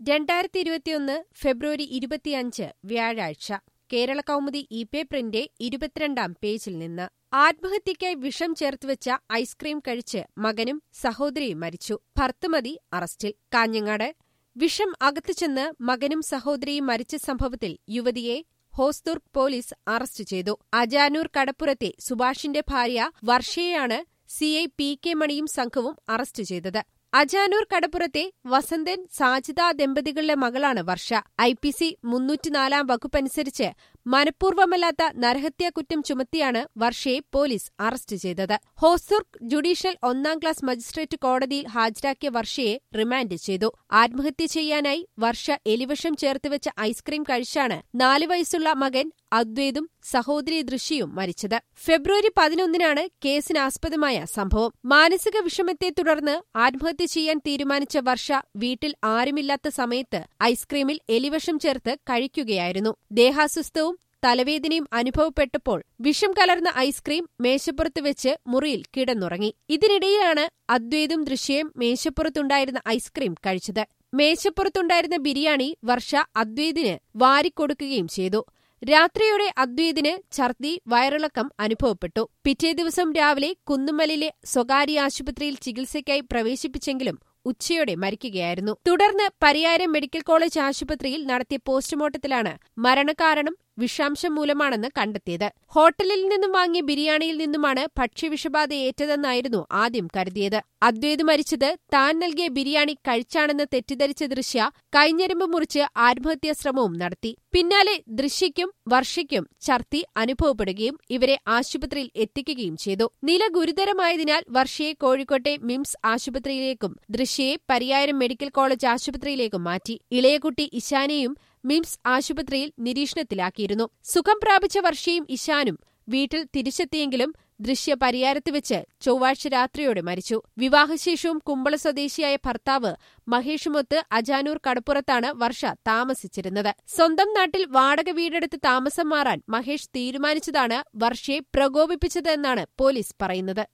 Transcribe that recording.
രണ്ടായിരത്തി ഇരുപത്തിയൊന്ന് ഫെബ്രുവരി ഇരുപത്തിയഞ്ച് വ്യാഴാഴ്ച കേരള കൗമുദി ഇ പേപ്പറിന്റെ ഇരുപത്തിരണ്ടാം പേജിൽ നിന്ന് ആത്മഹത്യയ്ക്കായി വിഷം ചേർത്തുവെച്ച ഐസ്ക്രീം കഴിച്ച് മകനും സഹോദരിയും മരിച്ചു ഭർത്തുമതി അറസ്റ്റിൽ കാഞ്ഞങ്ങാട് വിഷം അകത്തു ചെന്ന് മകനും സഹോദരിയും മരിച്ച സംഭവത്തിൽ യുവതിയെ ഹോസ്ദുർഗ് പോലീസ് അറസ്റ്റ് ചെയ്തു അജാനൂർ കടപ്പുറത്തെ സുഭാഷിന്റെ ഭാര്യ വർഷയെയാണ് സിഐ പി കെ മണിയും സംഘവും അറസ്റ്റ് ചെയ്തത് അജാനൂർ കടപ്പുറത്തെ വസന്തൻ സാജിദ ദമ്പതികളുടെ മകളാണ് വർഷ ഐ പി സി മുന്നൂറ്റിനാലാം വകുപ്പനുസരിച്ച് മനഃപൂർവ്വമല്ലാത്ത നരഹത്യാ കുറ്റം ചുമത്തിയാണ് വർഷയെ പോലീസ് അറസ്റ്റ് ചെയ്തത് ഹോസ്ദുർഗ് ജുഡീഷ്യൽ ഒന്നാം ക്ലാസ് മജിസ്ട്രേറ്റ് കോടതിയിൽ ഹാജരാക്കിയ വർഷയെ റിമാൻഡ് ചെയ്തു ആത്മഹത്യ ചെയ്യാനായി വർഷ എലിവിഷം ചേർത്തുവെച്ച ഐസ്ക്രീം കഴിച്ചാണ് നാലു വയസ്സുള്ള മകൻ അദ്വൈതും സഹോദരി ദൃശ്യയും മരിച്ചത് ഫെബ്രുവരി പതിനൊന്നിനാണ് കേസിനാസ്പദമായ സംഭവം മാനസിക വിഷമത്തെ തുടർന്ന് ആത്മഹത്യ ചെയ്യാൻ തീരുമാനിച്ച വർഷ വീട്ടിൽ ആരുമില്ലാത്ത സമയത്ത് ഐസ്ക്രീമിൽ എലിവിഷം ചേർത്ത് കഴിക്കുകയായിരുന്നു ദേഹാസ്വസ്ഥവും തലവേദനയും അനുഭവപ്പെട്ടപ്പോൾ വിഷം കലർന്ന ഐസ്ക്രീം മേശപ്പുറത്ത് വെച്ച് മുറിയിൽ കിടന്നുറങ്ങി ഇതിനിടയിലാണ് അദ്വൈതും ദൃശ്യയും മേശപ്പുറത്തുണ്ടായിരുന്ന ഐസ്ക്രീം കഴിച്ചത് മേശപ്പുറത്തുണ്ടായിരുന്ന ബിരിയാണി വർഷ അദ്വൈതിന് വാരിക്കൊടുക്കുകയും ചെയ്തു രാത്രിയോടെ അദ്വൈതിന് ഛർദി വയറിളക്കം അനുഭവപ്പെട്ടു പിറ്റേ ദിവസം രാവിലെ കുന്നുമലിലെ സ്വകാര്യ ആശുപത്രിയിൽ ചികിത്സയ്ക്കായി പ്രവേശിപ്പിച്ചെങ്കിലും ഉച്ചയോടെ മരിക്കുകയായിരുന്നു തുടർന്ന് പരിയാരം മെഡിക്കൽ കോളേജ് ആശുപത്രിയിൽ നടത്തിയ പോസ്റ്റ്മോർട്ടത്തിലാണ് മരണകാരണം വിഷാംശം മൂലമാണെന്ന് കണ്ടെത്തിയത് ഹോട്ടലിൽ നിന്നും വാങ്ങിയ ബിരിയാണിയിൽ നിന്നുമാണ് ഭക്ഷ്യവിഷബാധ ഏറ്റതെന്നായിരുന്നു ആദ്യം കരുതിയത് അദ്വൈത് മരിച്ചത് താൻ നൽകിയ ബിരിയാണി കഴിച്ചാണെന്ന് തെറ്റിദ്ധരിച്ച ദൃശ്യ കൈഞ്ഞെരുമ്പ് മുറിച്ച് ആത്മഹത്യാ ശ്രമവും നടത്തി പിന്നാലെ ദൃശ്യയ്ക്കും വർഷയ്ക്കും ഛർദി അനുഭവപ്പെടുകയും ഇവരെ ആശുപത്രിയിൽ എത്തിക്കുകയും ചെയ്തു നില ഗുരുതരമായതിനാൽ വർഷയെ കോഴിക്കോട്ടെ മിംസ് ആശുപത്രിയിലേക്കും ദൃശ്യയെ പരിയാരം മെഡിക്കൽ കോളേജ് ആശുപത്രിയിലേക്കും മാറ്റി ഇളയകുട്ടി ഇശാനെയും മിംസ് ആശുപത്രിയിൽ നിരീക്ഷണത്തിലാക്കിയിരുന്നു സുഖം പ്രാപിച്ച വർഷയും ഇശാനും വീട്ടിൽ തിരിച്ചെത്തിയെങ്കിലും ദൃശ്യ പരിയാരത്ത് വെച്ച് ചൊവ്വാഴ്ച രാത്രിയോടെ മരിച്ചു വിവാഹശേഷവും കുമ്പള സ്വദേശിയായ ഭർത്താവ് മഹേഷുമൊത്ത് അജാനൂർ കടപ്പുറത്താണ് വർഷ താമസിച്ചിരുന്നത് സ്വന്തം നാട്ടിൽ വാടക വീടെടുത്ത് താമസം മാറാൻ മഹേഷ് തീരുമാനിച്ചതാണ് വർഷയെ പ്രകോപിപ്പിച്ചതെന്നാണ് പോലീസ് പറയുന്നത്